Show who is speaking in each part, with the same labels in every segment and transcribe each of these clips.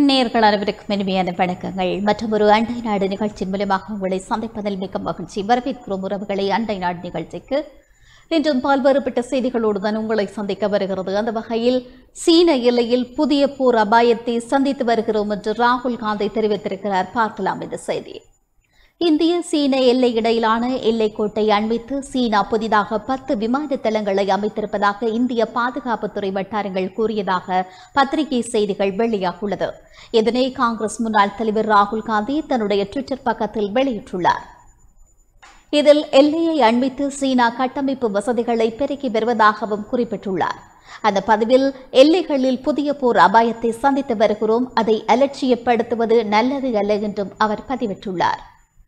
Speaker 1: நேயர்கள் அனைவருக்கும் இனிமையான வணக்கங்கள் மற்றும் ஒரு அண்டை நாடு நிகழ்ச்சியின் மூலமாக உங்களை சந்திப்பதில் மிக்க மகிழ்ச்சி வரவேற்கிறோம் உறவுகளை அண்டை நாடு நிகழ்ச்சிக்கு இன்றும் பல்வேறுபட்ட செய்திகளோடு தான் உங்களை சந்திக்க வருகிறது அந்த வகையில் சீன எல்லையில் புதிய போர் அபாயத்தை சந்தித்து வருகிறோம் என்று ராகுல் காந்தி தெரிவித்திருக்கிறார் பார்க்கலாம் இந்த செய்தி இந்திய சீன எல்லை இடையிலான எல்லைக்கோட்டை அண்மித்து சீனா புதிதாக பத்து விமான தளங்களை அமைத்திருப்பதாக இந்திய பாதுகாப்புத்துறை வட்டாரங்கள் கூறியதாக பத்திரிகை செய்திகள் வெளியாகியுள்ளது இதனை காங்கிரஸ் முன்னாள் தலைவர் ராகுல் காந்தி தன்னுடைய ட்விட்டர் பக்கத்தில் வெளியிட்டுள்ளார் இதில் எல்லையை அண்மித்து சீனா கட்டமைப்பு வசதிகளை பெருக்கி வருவதாகவும் குறிப்பிட்டுள்ளார் அந்த பதிவில் எல்லைகளில் புதிய போர் அபாயத்தை சந்தித்து வருகிறோம் அதை அலட்சியப்படுத்துவது நல்லது அல்ல என்றும் அவர் பதிவிட்டுள்ளார்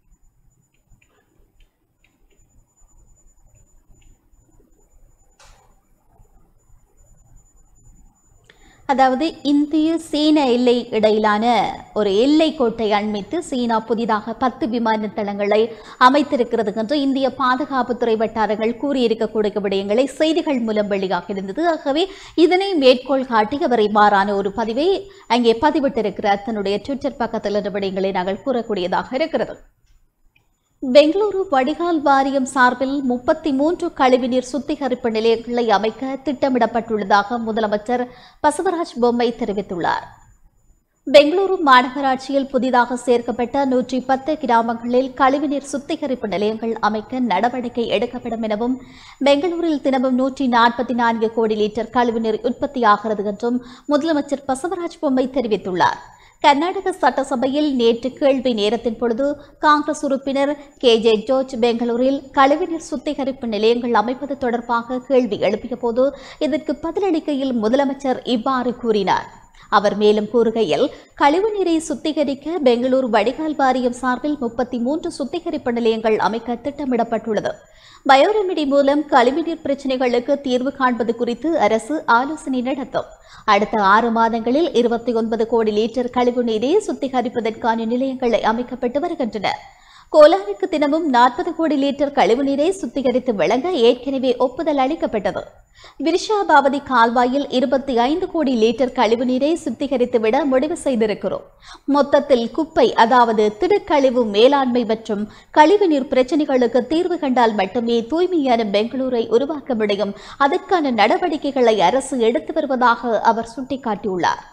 Speaker 1: அதாவது இந்திய சீன எல்லை இடையிலான ஒரு எல்லை கோட்டை அண்மித்து சீனா புதிதாக பத்து விமான தளங்களை அமைத்திருக்கிறது என்று இந்திய பாதுகாப்புத்துறை வட்டாரங்கள் கூறியிருக்கக்கூடிய விடயங்களை செய்திகள் மூலம் வெளியாக இருந்தது ஆகவே இதனை மேற்கோள் காட்டி அவர் இவ்வாறான ஒரு பதிவை அங்கே பதிவிட்டிருக்கிறார் தன்னுடைய ட்விட்டர் பக்கத்தில் இருந்த விடயங்களை நாங்கள் கூறக்கூடியதாக இருக்கிறது பெங்களூரு வடிகால் வாரியம் சார்பில் முப்பத்தி மூன்று கழிவுநீர் சுத்திகரிப்பு நிலையங்களை அமைக்க திட்டமிடப்பட்டுள்ளதாக முதலமைச்சர் பசவராஜ் பொம்மை தெரிவித்துள்ளார் பெங்களூரு மாநகராட்சியில் புதிதாக சேர்க்கப்பட்ட நூற்றி பத்து கிராமங்களில் கழிவுநீர் சுத்திகரிப்பு நிலையங்கள் அமைக்க நடவடிக்கை எடுக்கப்படும் எனவும் பெங்களூரில் தினமும் நூற்றி நாற்பத்தி நான்கு கோடி லிட்டர் கழிவுநீர் உற்பத்தியாகிறது என்றும் முதலமைச்சர் பசவராஜ் பொம்மை தெரிவித்துள்ளார் கர்நாடக சட்டசபையில் நேற்று கேள்வி நேரத்தின் பொழுது காங்கிரஸ் உறுப்பினர் கே ஜே ஜோர்ஜ் பெங்களூரில் கழிவுநீர் சுத்திகரிப்பு நிலையங்கள் அமைப்பது தொடர்பாக கேள்வி எழுப்பிய போது இதற்கு பதிலளிக்கையில் முதலமைச்சர் இவ்வாறு கூறினார் அவர் மேலும் கூறுகையில் கழிவுநீரை சுத்திகரிக்க பெங்களூரு வடிகால் வாரியம் சார்பில் முப்பத்தி மூன்று சுத்திகரிப்பு நிலையங்கள் அமைக்க திட்டமிடப்பட்டுள்ளது பயோரெமிடி மூலம் கழிவுநீர் பிரச்சினைகளுக்கு தீர்வு காண்பது குறித்து அரசு ஆலோசனை நடத்தும் அடுத்த ஆறு மாதங்களில் இருபத்தி ஒன்பது கோடி லிட்டர் கழிவுநீரை சுத்திகரிப்பதற்கான நிலையங்கள் அமைக்கப்பட்டு வருகின்றன கோலாருக்கு தினமும் நாற்பது கோடி லிட்டர் கழிவுநீரை சுத்திகரித்து வழங்க ஏற்கனவே ஒப்புதல் அளிக்கப்பட்டது விருஷாபாவதி கால்வாயில் இருபத்தி ஐந்து கோடி லிட்டர் கழிவுநீரை சுத்திகரித்து விட முடிவு செய்திருக்கிறோம் மொத்தத்தில் குப்பை அதாவது திடுக்கழிவு மேலாண்மை மற்றும் கழிவுநீர் பிரச்சினைகளுக்கு தீர்வு கண்டால் மட்டுமே தூய்மையான பெங்களூரை உருவாக்க முடியும் அதற்கான நடவடிக்கைகளை அரசு எடுத்து வருவதாக அவர் சுட்டிக்காட்டியுள்ளார்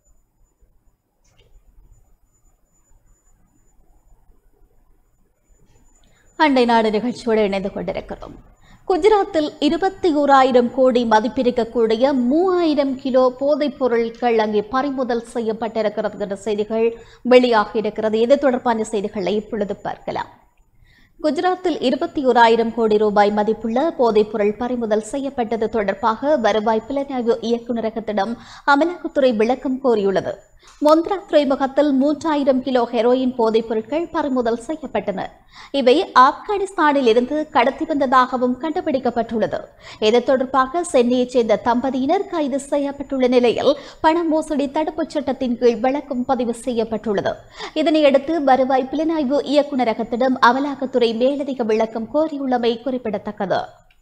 Speaker 1: அண்டை நாடு நிகழ்ச்சியோடு இணைந்து கொண்டிருக்கிறோம் குஜராத்தில் இருபத்தி ஓராயிரம் கோடி மதிப்பிருக்கக்கூடிய மூவாயிரம் கிலோ போதைப் பொருட்கள் அங்கே பறிமுதல் செய்யப்பட்டிருக்கிறது என்ற செய்திகள் வெளியாகி இருக்கிறது இது தொடர்பான செய்திகளை இப்பொழுது பார்க்கலாம் குஜராத்தில் இருபத்தி ஓராயிரம் கோடி ரூபாய் மதிப்புள்ள போதைப் பொருள் பறிமுதல் செய்யப்பட்டது தொடர்பாக வருவாய் புலனாய்வு இயக்குநரகத்திடம் அமலாக்கத்துறை விளக்கம் கோரியுள்ளது மொந்த்ரா துறைமுகத்தில் மூன்றாயிரம் கிலோ ஹெரோயின் போதைப் பொருட்கள் பறிமுதல் செய்யப்பட்டன இவை ஆப்கானிஸ்தானில் இருந்து கடத்தி வந்ததாகவும் கண்டுபிடிக்கப்பட்டுள்ளது இது தொடர்பாக சென்னையைச் சேர்ந்த தம்பதியினர் கைது செய்யப்பட்டுள்ள நிலையில் பண மோசடி தடுப்புச் சட்டத்தின் கீழ் வழக்கும் பதிவு செய்யப்பட்டுள்ளது இதனையடுத்து வருவாய் புலனாய்வு இயக்குநரகத்திடம் அமலாக்கத்துறை மேலதிக விளக்கம் கோரியுள்ளமை குறிப்பிடத்தக்கது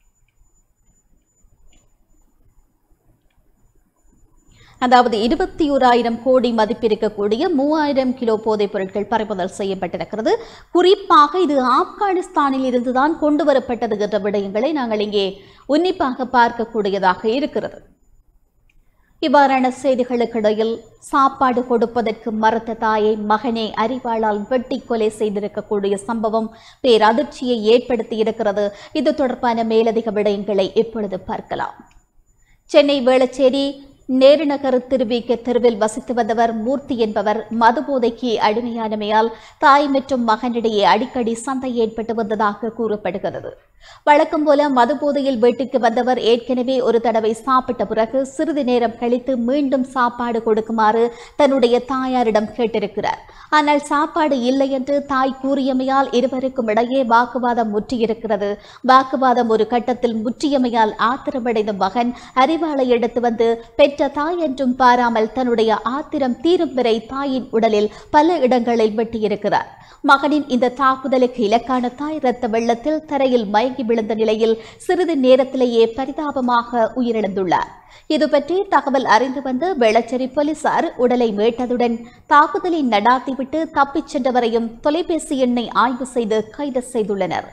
Speaker 1: அதாவது இருபத்தி ஓராயிரம் கோடி மதிப்பிருக்கக்கூடிய மூவாயிரம் கிலோ போதைப் பொருட்கள் பறிமுதல் செய்யப்பட்டிருக்கிறது குறிப்பாக இது ஆப்கானிஸ்தானில் இருந்துதான் கொண்டு வரப்பட்டது என்ற விடயங்களை நாங்கள் இங்கே உன்னிப்பாக பார்க்கக்கூடியதாக இருக்கிறது இவ்வாறான செய்திகளுக்கிடையில் சாப்பாடு கொடுப்பதற்கு மறுத்த தாயை மகனே அறிவாளால் வெட்டி கொலை செய்திருக்கக்கூடிய சம்பவம் பேரதிர்ச்சியை ஏற்படுத்தி இருக்கிறது இது தொடர்பான மேலதிக விடயங்களை இப்பொழுது பார்க்கலாம் சென்னை வேளச்சேரி நேருநகர் திருவிக்க தெருவில் வசித்து வந்தவர் மூர்த்தி என்பவர் மதுபோதைக்கு அடிமையானமையால் தாய் மற்றும் மகனிடையே அடிக்கடி சண்டை ஏற்பட்டு வந்ததாக கூறப்படுகிறது வழக்கம் போல மதுபோதையில் வீட்டுக்கு வந்தவர் ஏற்கனவே ஒரு தடவை சாப்பிட்ட பிறகு சிறிது நேரம் கழித்து மீண்டும் சாப்பாடு கொடுக்குமாறு தன்னுடைய தாயாரிடம் கேட்டிருக்கிறார் ஆனால் சாப்பாடு இல்லை என்று தாய் கூறியமையால் இருவருக்கும் இடையே வாக்குவாதம் முற்றியிருக்கிறது வாக்குவாதம் ஒரு கட்டத்தில் முற்றியமையால் ஆத்திரமடைந்த மகன் அறிவாளை எடுத்து வந்து பெற்ற தாய் என்றும் பாராமல் தன்னுடைய ஆத்திரம் தீரும் வரை தாயின் உடலில் பல இடங்களில் வெட்டியிருக்கிறார் மகனின் இந்த தாக்குதலுக்கு இலக்கான தாய் இரத்த வெள்ளத்தில் தரையில் மயங்கி மயங்கி விழுந்த நிலையில் சிறிது நேரத்திலேயே பரிதாபமாக உயிரிழந்துள்ளார் இது பற்றி தகவல் அறிந்து வந்த வெளச்சேரி போலீசார் உடலை மீட்டதுடன் தாக்குதலை நடாத்திவிட்டு தப்பிச் சென்றவரையும் தொலைபேசி எண்ணை ஆய்வு செய்து கைது செய்துள்ளனர்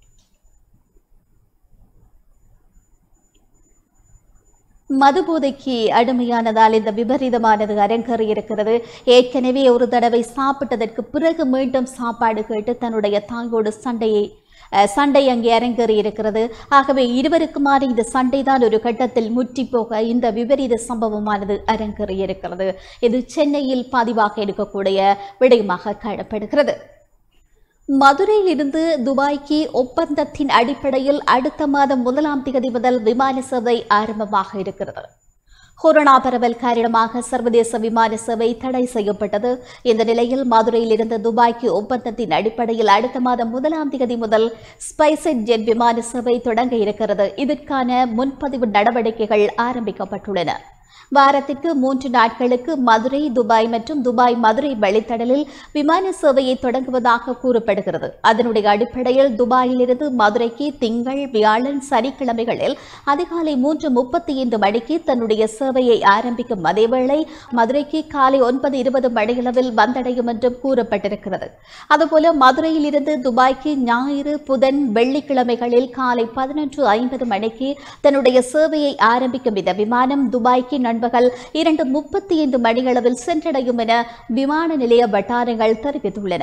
Speaker 1: மதுபோதைக்கு அடிமையானதால் இந்த விபரீதமானது அரங்கேறியிருக்கிறது ஏற்கனவே ஒரு தடவை சாப்பிட்டதற்கு பிறகு மீண்டும் சாப்பாடு கேட்டு தன்னுடைய தாயோடு சண்டையை அஹ், சண்டை அங்கே அரங்கேறி இருக்கிறது ஆகவே இருவருக்குமான இந்த சண்டைதான் ஒரு கட்டத்தில் முற்றி போக இந்த விபரீத சம்பவமானது அரங்கேறி இருக்கிறது இது சென்னையில் பதிவாக இருக்கக்கூடிய விடயமாக காணப்படுகிறது மதுரையில் இருந்து துபாய்க்கு ஒப்பந்தத்தின் அடிப்படையில் அடுத்த மாதம் முதலாம் தேதி முதல் விமான சேவை ஆரம்பமாக இருக்கிறது கொரோனா பரவல் காரணமாக சர்வதேச விமான சேவை தடை செய்யப்பட்டது இந்த நிலையில் மதுரையில் இருந்து துபாய்க்கு ஒப்பந்தத்தின் அடிப்படையில் அடுத்த மாதம் முதலாம் தேதி முதல் ஸ்பைசெட் ஜெட் விமான சேவை தொடங்க இருக்கிறது இதற்கான முன்பதிவு நடவடிக்கைகள் ஆரம்பிக்கப்பட்டுள்ளன வாரத்திற்கு மூன்று நாட்களுக்கு மதுரை துபாய் மற்றும் துபாய் மதுரை வழித்தடலில் விமான சேவையை தொடங்குவதாக கூறப்படுகிறது அதனுடைய அடிப்படையில் துபாயிலிருந்து மதுரைக்கு திங்கள் வியாழன் சனிக்கிழமைகளில் அதிகாலை மூன்று முப்பத்தி ஐந்து மணிக்கு தன்னுடைய சேவையை ஆரம்பிக்கும் அதேவேளை மதுரைக்கு காலை ஒன்பது இருபது மணியளவில் வந்தடையும் என்றும் கூறப்பட்டிருக்கிறது அதுபோல மதுரையில் இருந்து துபாய்க்கு ஞாயிறு புதன் வெள்ளிக்கிழமைகளில் காலை பதினொன்று ஐம்பது மணிக்கு தன்னுடைய சேவையை ஆரம்பிக்கும் இந்த விமானம் துபாய்க்கு நண்பகல் இரண்டு முப்பத்தி ஐந்து மணியளவில் சென்றடையும் என விமான நிலைய வட்டாரங்கள் தெரிவித்துள்ளன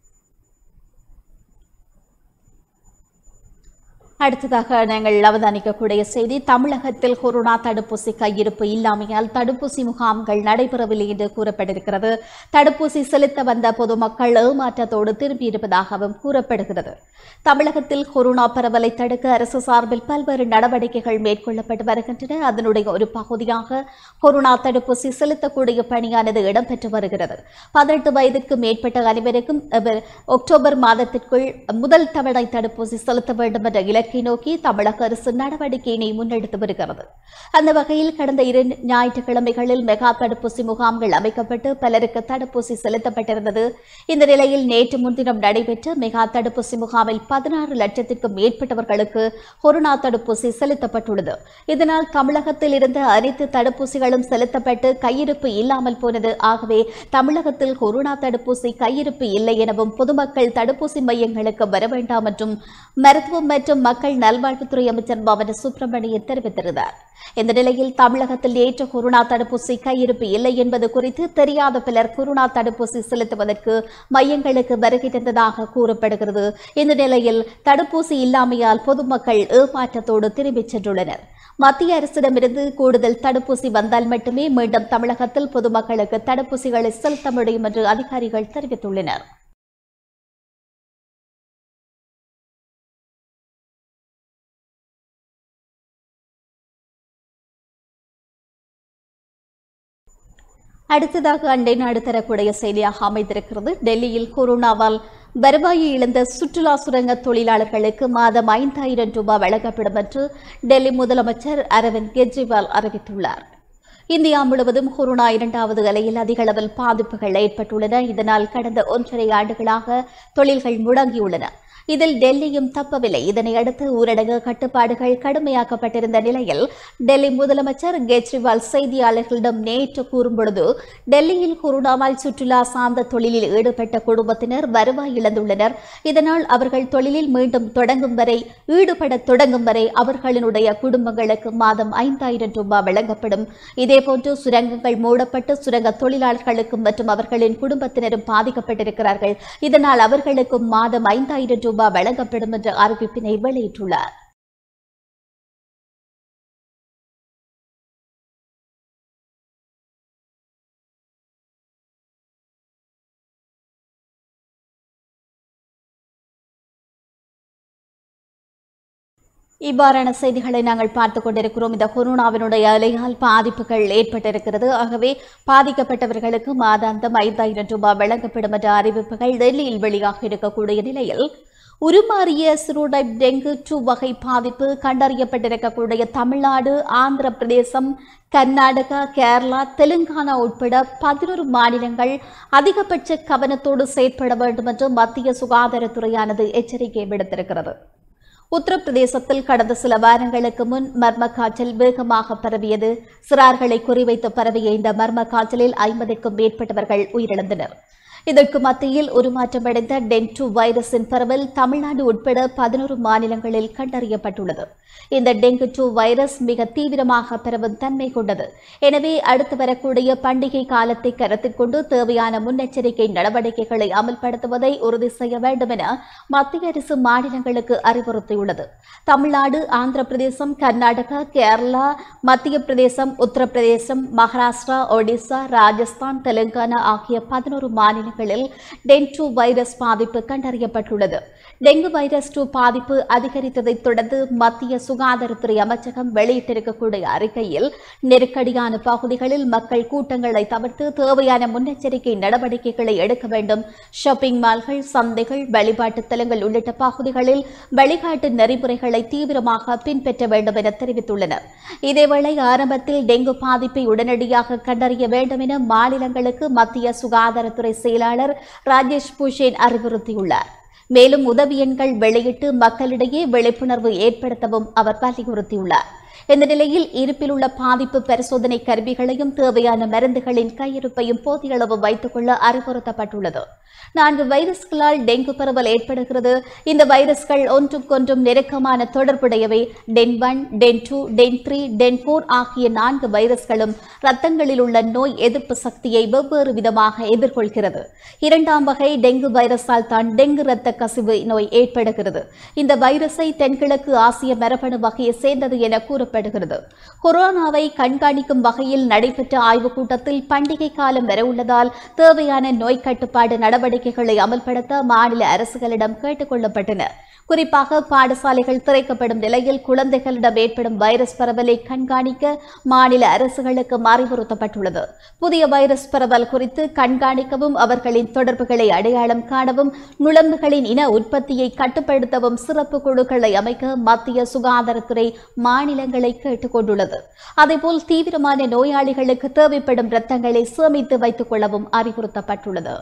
Speaker 1: அடுத்ததாக நாங்கள் அவதானிக்கக்கூடிய செய்தி தமிழகத்தில் கொரோனா தடுப்பூசி கையிருப்பு இல்லாமையால் தடுப்பூசி முகாம்கள் நடைபெறவில்லை என்று கூறப்பட்டிருக்கிறது தடுப்பூசி செலுத்த வந்த பொதுமக்கள் ஏமாற்றத்தோடு திரும்பியிருப்பதாகவும் கூறப்படுகிறது தமிழகத்தில் கொரோனா பரவலை தடுக்க அரசு சார்பில் பல்வேறு நடவடிக்கைகள் மேற்கொள்ளப்பட்டு வருகின்றன அதனுடைய ஒரு பகுதியாக கொரோனா தடுப்பூசி செலுத்தக்கூடிய பணியானது இடம்பெற்று வருகிறது பதினெட்டு வயதிற்கு மேற்பட்ட அனைவருக்கும் அவர் அக்டோபர் மாதத்திற்குள் முதல் தவணை தடுப்பூசி செலுத்த வேண்டும் என்ற இலக்கை நோக்கி தமிழக அரசு நடவடிக்கையினை முன்னெடுத்து வருகிறது அந்த வகையில் கடந்த இரு ஞாயிற்றுக்கிழமைகளில் மெகா தடுப்பூசி முகாம்கள் அமைக்கப்பட்டு பலருக்கு தடுப்பூசி செலுத்தப்பட்டிருந்தது இந்த நிலையில் நேற்று முன்தினம் நடைபெற்ற மெகா தடுப்பூசி முகாமில் பதினாறு லட்சத்திற்கும் மேற்பட்டவர்களுக்கு கொரோனா தடுப்பூசி செலுத்தப்பட்டுள்ளது இதனால் தமிழகத்தில் இருந்த அனைத்து தடுப்பூசிகளும் செலுத்தப்பட்டு கையிருப்பு இல்லாமல் போனது ஆகவே தமிழகத்தில் கொரோனா தடுப்பூசி கையிருப்பு இல்லை எனவும் பொதுமக்கள் தடுப்பூசி மையங்களுக்கு வர வேண்டாம் என்றும் மருத்துவம் மற்றும் மக்கள் நல்வாழ்வுத்துறை அமைச்சர் பவன சுப்பிரமணியன் தெரிவித்திருந்தார் இந்த நிலையில் தமிழகத்தில் நேற்று கொரோனா தடுப்பூசி கையிருப்பு இல்லை என்பது குறித்து தெரியாத பலர் கொரோனா தடுப்பூசி செலுத்துவதற்கு மையங்களுக்கு வருகை தந்ததாக கூறப்படுகிறது இந்த நிலையில் தடுப்பூசி இல்லாமையால் பொதுமக்கள் ஏமாற்றத்தோடு திரும்பிச் சென்றுள்ளனர் மத்திய அரசிடமிருந்து கூடுதல் தடுப்பூசி வந்தால் மட்டுமே மீண்டும் தமிழகத்தில் பொதுமக்களுக்கு தடுப்பூசிகளை செலுத்த முடியும் என்று அதிகாரிகள் தெரிவித்துள்ளனர் அடுத்ததாக அண்டை நாடு தரக்கூடிய செய்தியாக அமைந்திருக்கிறது டெல்லியில் கொரோனாவால் வருவாயை இழந்த சுற்றுலா சுரங்க தொழிலாளர்களுக்கு மாதம் ஐந்தாயிரம் ரூபாய் வழங்கப்படும் என்று டெல்லி முதலமைச்சர் அரவிந்த் கெஜ்ரிவால் அறிவித்துள்ளார் இந்தியா முழுவதும் கொரோனா இரண்டாவது அலையில் அதிக அளவில் பாதிப்புகள் ஏற்பட்டுள்ளன இதனால் கடந்த ஒன்றரை ஆண்டுகளாக தொழில்கள் முடங்கியுள்ளன இதில் டெல்லியும் தப்பவில்லை இதனை அடுத்து ஊரடங்கு கட்டுப்பாடுகள் கடுமையாக்கப்பட்டிருந்த நிலையில் டெல்லி முதலமைச்சர் கெஜ்ரிவால் செய்தியாளர்களிடம் நேற்று கூறும்பொழுது டெல்லியில் கொரோனாவால் சுற்றுலா சார்ந்த தொழிலில் ஈடுபட்ட குடும்பத்தினர் வருவாய் இழந்துள்ளனர் இதனால் அவர்கள் தொழிலில் மீண்டும் தொடங்கும் வரை ஈடுபட தொடங்கும் வரை அவர்களினுடைய குடும்பங்களுக்கு மாதம் ஐந்தாயிரம் ரூபாய் வழங்கப்படும் இதேபோன்று சுரங்கங்கள் மூடப்பட்டு சுரங்க தொழிலாளர்களுக்கும் மற்றும் அவர்களின் குடும்பத்தினரும் பாதிக்கப்பட்டிருக்கிறார்கள் இதனால் அவர்களுக்கும் மாதம் ஐந்தாயிரம் ரூபாய் வழங்கப்படும் என்ற அறிவிப்பினை வெளியிட்டுள்ளார் இவ்வாறான செய்திகளை நாங்கள் பார்த்து கொண்டிருக்கிறோம் இந்த கொரோனாவினுடைய அலையால் பாதிப்புகள் ஏற்பட்டிருக்கிறது ஆகவே பாதிக்கப்பட்டவர்களுக்கு மாதாந்தம் ஐந்தாயிரம் ரூபாய் வழங்கப்படும் என்ற அறிவிப்புகள் டெல்லியில் வெளியாக இருக்கக்கூடிய நிலையில் உருமாறிய சிறுடைப் டெங்கு டூ வகை பாதிப்பு கண்டறியப்பட்டிருக்கக்கூடிய தமிழ்நாடு ஆந்திர பிரதேசம் கர்நாடகா கேரளா தெலுங்கானா உட்பட பதினோரு மாநிலங்கள் அதிகபட்ச கவனத்தோடு செயற்பட வேண்டும் என்று மத்திய சுகாதாரத்துறையானது எச்சரிக்கை விடுத்திருக்கிறது உத்தரப்பிரதேசத்தில் கடந்த சில வாரங்களுக்கு முன் மர்ம காய்ச்சல் வேகமாக பரவியது சிறார்களை குறிவைத்து பரவிய இந்த மர்ம காய்ச்சலில் ஐம்பதுக்கும் மேற்பட்டவர்கள் உயிரிழந்தனர் இதற்கு மத்தியில் உருமாற்றமடைந்த டென்டு வைரஸின் பரவல் தமிழ்நாடு உட்பட பதினோரு மாநிலங்களில் கண்டறியப்பட்டுள்ளது இந்த டெங்கு டூ வைரஸ் மிக தீவிரமாக பரவும் தன்மை கொண்டது எனவே அடுத்து வரக்கூடிய பண்டிகை காலத்தை கருத்தில் கொண்டு தேவையான முன்னெச்சரிக்கை நடவடிக்கைகளை அமல்படுத்துவதை உறுதி செய்ய வேண்டும் என மத்திய அரசு மாநிலங்களுக்கு அறிவுறுத்தியுள்ளது தமிழ்நாடு ஆந்திர பிரதேசம் கர்நாடகா கேரளா மத்திய பிரதேசம் உத்தரப்பிரதேசம் மகாராஷ்டிரா ஒடிசா ராஜஸ்தான் தெலுங்கானா ஆகிய பதினோரு மாநிலங்களில் டெங்கு வைரஸ் பாதிப்பு கண்டறியப்பட்டுள்ளது டெங்கு வைரஸ் டூ பாதிப்பு அதிகரித்ததைத் தொடர்ந்து மத்திய சுகாதாரத்துறை அமைச்சகம் வெளியிட்டிருக்கக்கூடிய அறிக்கையில் நெருக்கடியான பகுதிகளில் மக்கள் கூட்டங்களை தவிர்த்து தேவையான முன்னெச்சரிக்கை நடவடிக்கைகளை எடுக்க வேண்டும் ஷாப்பிங் மால்கள் சந்தைகள் வழிபாட்டு தலங்கள் உள்ளிட்ட பகுதிகளில் வழிகாட்டு நெறிமுறைகளை தீவிரமாக பின்பற்ற வேண்டும் என தெரிவித்துள்ளனர் இதேவேளை ஆரம்பத்தில் டெங்கு பாதிப்பை உடனடியாக கண்டறிய வேண்டும் என மாநிலங்களுக்கு மத்திய சுகாதாரத்துறை செயலாளர் ராஜேஷ் பூஷேன் அறிவுறுத்தியுள்ளார் மேலும் உதவி எண்கள் வெளியிட்டு மக்களிடையே விழிப்புணர்வு ஏற்படுத்தவும் அவர் வலியுறுத்தியுள்ளார் இந்த நிலையில் இருப்பில் உள்ள பாதிப்பு பரிசோதனை கருவிகளையும் தேவையான மருந்துகளின் கையிருப்பையும் போதிய அளவு வைத்துக் கொள்ள அறிவுறுத்தப்பட்டுள்ளது நான்கு வைரஸ்களால் டெங்கு பரவல் ஏற்படுகிறது இந்த வைரஸ்கள் ஒன்றுக்கொன்றும் நெருக்கமான தொடர்புடையவை ten one ten two ten three ten four ஆகிய நான்கு வைரஸ்களும் ரத்தங்களில் உள்ள நோய் எதிர்ப்பு சக்தியை வெவ்வேறு விதமாக எதிர்கொள்கிறது இரண்டாம் வகை டெங்கு வைரஸால் தான் டெங்கு இரத்த கசிவு நோய் ஏற்படுகிறது இந்த வைரஸை தென்கிழக்கு ஆசிய மரபணு வகையை சேர்ந்தது என கூறப்படுகிறது கொரோனாவை கண்காணிக்கும் வகையில் நடைபெற்ற ஆய்வுக் கூட்டத்தில் பண்டிகை காலம் வரவுள்ளதால் தேவையான நோய் கட்டுப்பாடு நடவடிக்கைகளை அமல்படுத்த மாநில அரசுகளிடம் கேட்டுக் கொள்ளப்பட்டன குறிப்பாக பாடசாலைகள் திறக்கப்படும் நிலையில் குழந்தைகளிடம் ஏற்படும் வைரஸ் பரவலை கண்காணிக்க மாநில அரசுகளுக்கு அறிவுறுத்தப்பட்டுள்ளது புதிய வைரஸ் பரவல் குறித்து கண்காணிக்கவும் அவர்களின் தொடர்புகளை அடையாளம் காணவும் நுழம்புகளின் இன உற்பத்தியை கட்டுப்படுத்தவும் சிறப்பு குழுக்களை அமைக்க மத்திய சுகாதாரத்துறை மாநிலங்களை கேட்டுக் கொண்டுள்ளது அதேபோல் தீவிரமான நோயாளிகளுக்கு தேவைப்படும் இரத்தங்களை சேமித்து வைத்துக் கொள்ளவும் அறிவுறுத்தப்பட்டுள்ளது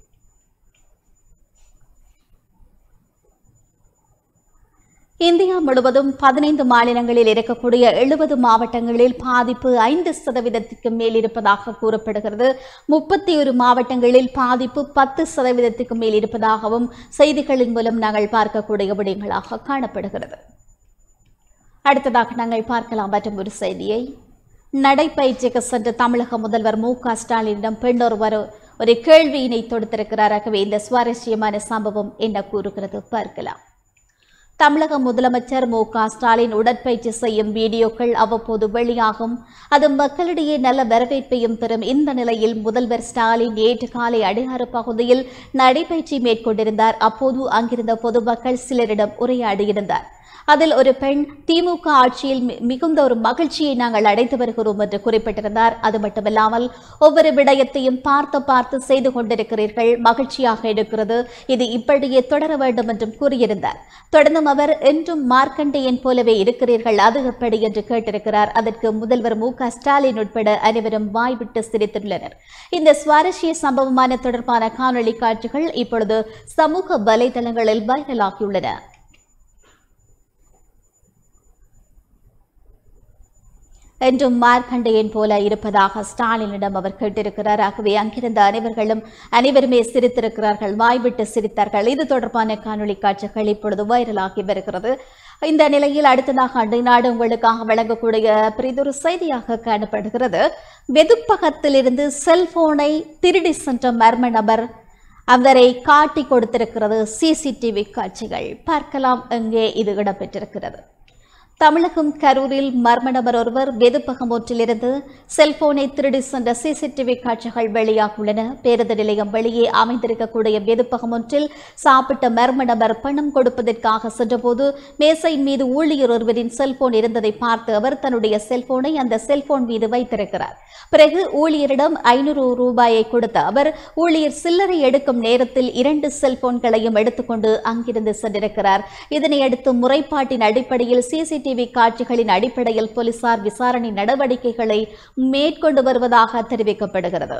Speaker 1: இந்தியா முழுவதும் பதினைந்து மாநிலங்களில் இருக்கக்கூடிய எழுபது மாவட்டங்களில் பாதிப்பு ஐந்து சதவீதத்துக்கு மேல் இருப்பதாக கூறப்படுகிறது முப்பத்தி ஒரு மாவட்டங்களில் பாதிப்பு பத்து சதவீதத்துக்கு மேல் இருப்பதாகவும் செய்திகளின் மூலம் நாங்கள் பார்க்கக்கூடிய விடயங்களாக காணப்படுகிறது அடுத்ததாக நாங்கள் பார்க்கலாம் மற்றும் ஒரு செய்தியை நடைப்பயிற்சிக்கு சென்ற தமிழக முதல்வர் மு க ஸ்டாலினிடம் பெண்ணொருவர் ஒரு கேள்வியினை தொடுத்திருக்கிறார் ஆகவே இந்த சுவாரஸ்யமான சம்பவம் என்ன கூறுகிறது பார்க்கலாம் தமிழக முதலமைச்சர் மு க ஸ்டாலின் உடற்பயிற்சி செய்யும் வீடியோக்கள் அவ்வப்போது வெளியாகும் அது மக்களிடையே நல்ல வரவேற்பையும் பெறும் இந்த நிலையில் முதல்வர் ஸ்டாலின் நேற்று காலை அடையாறு பகுதியில் நடைபயிற்சி மேற்கொண்டிருந்தார் அப்போது அங்கிருந்த பொதுமக்கள் சிலரிடம் உரையாடியிருந்தார் அதில் ஒரு பெண் திமுக ஆட்சியில் மி- மிகுந்த ஒரு மகிழ்ச்சியை நாங்கள் அடைத்து வருகிறோம் என்று குறிப்பிட்டிருந்தார் அது மட்டுமில்லாமல் ஒவ்வொரு விடயத்தையும் பார்த்து பார்த்து செய்து கொண்டிருக்கிறீர்கள் மகிழ்ச்சியாக இருக்கிறது இது இப்படியே தொடர வேண்டும் என்றும் கூறியிருந்தார் தொடர்ந்தும் அவர் என்றும் மார்க்கண்டேயன் போலவே இருக்கிறீர்கள் அது எப்படி என்று கேட்டிருக்கிறார் அதற்கு முதல்வர் மு க ஸ்டாலின் உட்பட அனைவரும் வாய்விட்டு சிரித்துள்ளனர் இந்த சுவாரஸ்ய சம்பவமான தொடர்பான காணொளி காட்சிகள் இப்பொழுது சமூக வலைதளங்களில் வைரலாகியுள்ளன என்றும் மார்க்கண்டேயன் போல இருப்பதாக ஸ்டாலினிடம் அவர் கேட்டிருக்கிறார் ஆகவே அங்கிருந்த அனைவர்களும் அனைவருமே சிரித்திருக்கிறார்கள் வாய்விட்டு சிரித்தார்கள் இது தொடர்பான காணொளி காட்சிகள் இப்பொழுது வைரலாகி வருகிறது இந்த நிலையில் அடுத்ததாக அண்டை நாடு உங்களுக்காக வழங்கக்கூடிய பெரிதொரு செய்தியாக காணப்படுகிறது வெதுப்பகத்திலிருந்து செல்போனை திருடி சென்ற மர்ம நபர் அவரை காட்டி கொடுத்திருக்கிறது சிசிடிவி காட்சிகள் பார்க்கலாம் எங்கே இது இடம்பெற்றிருக்கிறது தமிழகம் கரூரில் மர்ம நபர் ஒருவர் வெதுப்பகம் ஒன்றிலிருந்து செல்போனை திருடி சென்ற சிசிடிவி காட்சிகள் வெளியாகியுள்ளன பேருந்து நிலையம் வெளியே அமைந்திருக்கக்கூடிய வெதுப்பகம் ஒன்றில் சாப்பிட்ட மர்ம நபர் பணம் கொடுப்பதற்காக சென்றபோது மேசையின் மீது ஊழியர் ஒருவரின் செல்போன் இருந்ததை பார்த்து அவர் தன்னுடைய செல்போனை அந்த செல்போன் மீது வைத்திருக்கிறார் பிறகு ஊழியரிடம் ஐநூறு ரூபாயை கொடுத்த அவர் ஊழியர் சில்லறை எடுக்கும் நேரத்தில் இரண்டு செல்போன்களையும் எடுத்துக்கொண்டு அங்கிருந்து சென்றிருக்கிறார் இதனை அடுத்து முறைப்பாட்டின் அடிப்படையில் சிசிடிவி காட்சிகளின் அடிப்படையில் போலீசார் விசாரணை நடவடிக்கைகளை மேற்கொண்டு வருவதாக தெரிவிக்கப்படுகிறது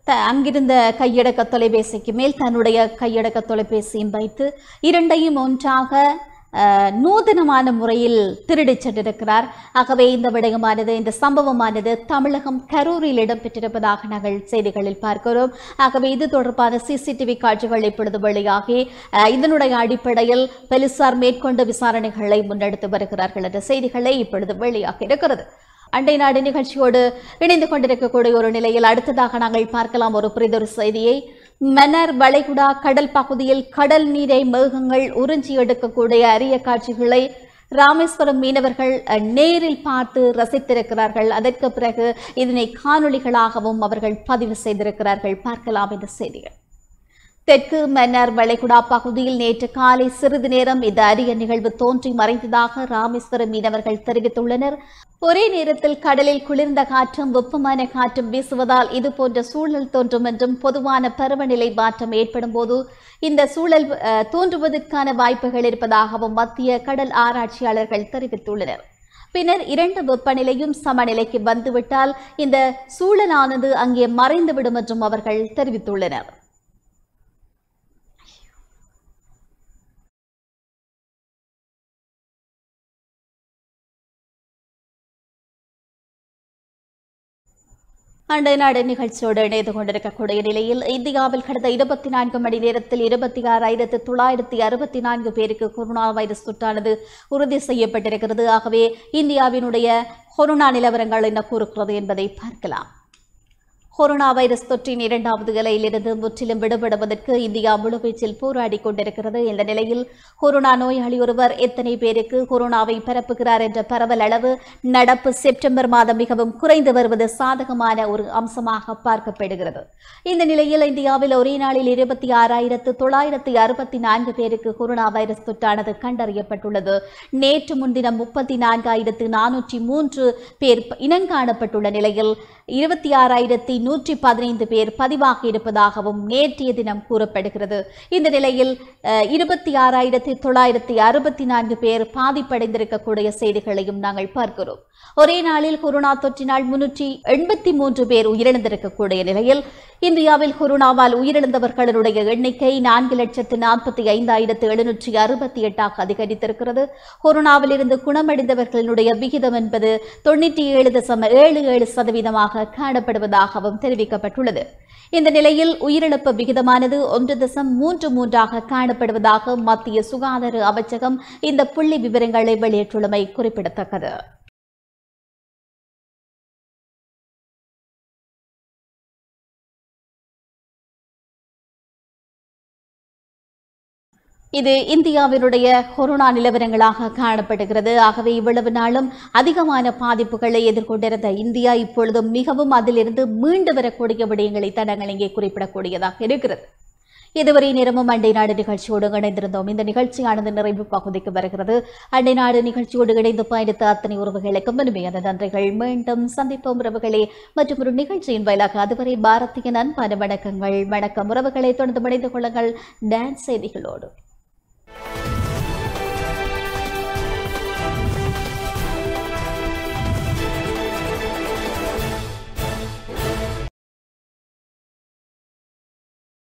Speaker 1: த- அங்கிருந்த கையடக்க தொலைபேசிக்கு மேல் தன்னுடைய கையடக்க தொலைபேசியும் வைத்து இரண்டையும் ஒன்றாக அஹ், நூதனமான முறையில் திருடிச் சென்றிருக்கிறார் ஆகவே இந்த விடயமானது இந்த சம்பவமானது தமிழகம் கரூரில் இடம்பெற்றிருப்பதாக நாங்கள் செய்திகளில் பார்க்கிறோம் ஆகவே இது தொடர்பான சிசிடிவி காட்சிகள் இப்பொழுது வெளியாகி அஹ், இதனுடைய அடிப்படையில் போலீசார் மேற்கொண்ட விசாரணைகளை முன்னெடுத்து வருகிறார்கள் என்ற செய்திகளை இப்பொழுது வெளியாகி இருக்கிறது அண்டை நாடு நிகழ்ச்சியோடு இணைந்து கொண்டிருக்கக்கூடிய ஒரு நிலையில் அடுத்ததாக நாங்கள் பார்க்கலாம் ஒரு புரிதொரு செய்தியை மன்னர் வளைகுடா கடல் பகுதியில் கடல் நீரை மேகங்கள் உறிஞ்சி எடுக்கக்கூடிய அரிய காட்சிகளை ராமேஸ்வரம் மீனவர்கள் அஹ், நேரில் பார்த்து ரசித்திருக்கிறார்கள் அதற்கு பிறகு இதனை காணொளிகளாகவும் அவர்கள் பதிவு செய்திருக்கிறார்கள் பார்க்கலாம் இந்த செய்திகள் தெற்கு மன்னர் வளைகுடா பகுதியில் நேற்று காலை சிறிது நேரம் இந்த அரிய நிகழ்வு தோன்றி மறைந்ததாக ராமேஸ்வரம் மீனவர்கள் தெரிவித்துள்ளனர் ஒரே நேரத்தில் கடலில் குளிர்ந்த காற்றும் வெப்பமான காற்றும் வீசுவதால் இது போன்ற சூழல் தோன்றும் என்றும் பொதுவான பருவநிலை மாற்றம் ஏற்படும் போது இந்த சூழல் அஹ், தோன்றுவதற்கான வாய்ப்புகள் இருப்பதாகவும் மத்திய கடல் ஆராய்ச்சியாளர்கள் தெரிவித்துள்ளனர் பின்னர் இரண்டு வெப்பநிலையும் சமநிலைக்கு வந்துவிட்டால் இந்த சூழலானது அங்கே மறைந்துவிடும் என்றும் அவர்கள் தெரிவித்துள்ளனர் அண்டை நாடு நிகழ்ச்சியோடு இணைந்து கொண்டிருக்கக்கூடிய நிலையில் இந்தியாவில் கடந்த இருபத்தி நான்கு மணி நேரத்தில் இருபத்தி ஆறாயிரத்து தொள்ளாயிரத்தி அறுபத்தி நான்கு பேருக்கு கொரோனா வைரஸ் தொற்றானது உறுதி செய்யப்பட்டிருக்கிறது ஆகவே இந்தியாவினுடைய கொரோனா நிலவரங்கள் என்ன கூறுகிறது என்பதை பார்க்கலாம் கொரோனா வைரஸ் தொற்றின் இரண்டாவது இலையிலிருந்து முற்றிலும் விடுபடுவதற்கு இந்தியா முழுவீச்சில் போராடி கொண்டிருக்கிறது இந்த நிலையில் கொரோனா நோயாளி ஒருவர் எத்தனை பேருக்கு கொரோனாவை பரப்புகிறார் என்ற பரவல் அளவு நடப்பு செப்டம்பர் மாதம் மிகவும் குறைந்து வருவது சாதகமான ஒரு அம்சமாக பார்க்கப்படுகிறது இந்த நிலையில் இந்தியாவில் ஒரே நாளில் இருபத்தி ஆறாயிரத்து தொள்ளாயிரத்தி அறுபத்தி நான்கு பேருக்கு கொரோனா வைரஸ் தொற்றானது கண்டறியப்பட்டுள்ளது நேற்று முன்தினம் முப்பத்தி நான்காயிரத்து நானூற்றி மூன்று பேர் இனங்காணப்பட்டுள்ள நிலையில் இருபத்தி ஆறாயிரத்தி நூற்றி பதினைந்து பேர் பதிவாகி இருப்பதாகவும் நேற்றைய தினம் கூறப்படுகிறது இந்த நிலையில் அஹ், இருபத்தி ஆறாயிரத்தி தொள்ளாயிரத்தி அறுபத்தி நான்கு பேர் பாதிப்படைந்திருக்கக்கூடிய செய்திகளையும் நாங்கள் பார்க்கிறோம் ஒரே நாளில் கொரோனா தொற்றினால் முன்னூற்றி எண்பத்தி மூன்று பேர் உயிரிழந்திருக்கக்கூடிய நிலையில் இந்தியாவில் கொரோனாவால் உயிரிழந்தவர்களுடைய எண்ணிக்கை நான்கு லட்சத்து நாற்பத்தி ஐந்தாயிரத்து எழுநூற்றி அறுபத்தி எட்டாக அதிகரித்திருக்கிறது கொரோனாவில் இருந்து குணமடைந்தவர்களுடைய விகிதம் என்பது தொண்ணூற்றி ஏழு தசம ஏழு ஏழு சதவீதமாக காணப்படுவதாகவும் தெரிவிக்கப்பட்டுள்ளது இந்த நிலையில் உயிரிழப்பு விகிதமானது ஒன்று தசம் மூன்று மூன்றாக காணப்படுவதாக மத்திய சுகாதார அமைச்சகம் இந்த புள்ளி விவரங்களை வெளியிட்டுள்ளமை குறிப்பிடத்தக்கது இது இந்தியாவினுடைய கொரோனா நிலவரங்களாக காணப்படுகிறது ஆகவே இவ்வளவு நாளும் அதிகமான பாதிப்புகளை எதிர்கொண்டிருந்த இந்தியா இப்பொழுதும் மிகவும் அதிலிருந்து மீண்டு வரக்கூடிய விடயங்களை தான் நாங்கள் இங்கே குறிப்பிடக்கூடியதாக இருக்கிறது இதுவரை நேரமும் அண்டை நாடு நிகழ்ச்சியோடு இணைந்திருந்தோம் இந்த நிகழ்ச்சியானது நிறைவு பகுதிக்கு வருகிறது அண்டை நாடு நிகழ்ச்சியோடு இணைந்து பயணித்த அத்தனை உறவுகளுக்கும் இனிமையான நன்றிகள் மீண்டும் சந்திப்போம் உறவுகளே மற்றும் ஒரு நிகழ்ச்சியின் வாயிலாக அதுவரை பாரதிய அன்பான வணக்கங்கள் வணக்கம் உறவுகளை தொடர்ந்து இணைந்து கொள்ளுங்கள் டான்ஸ் செய்திகளோடு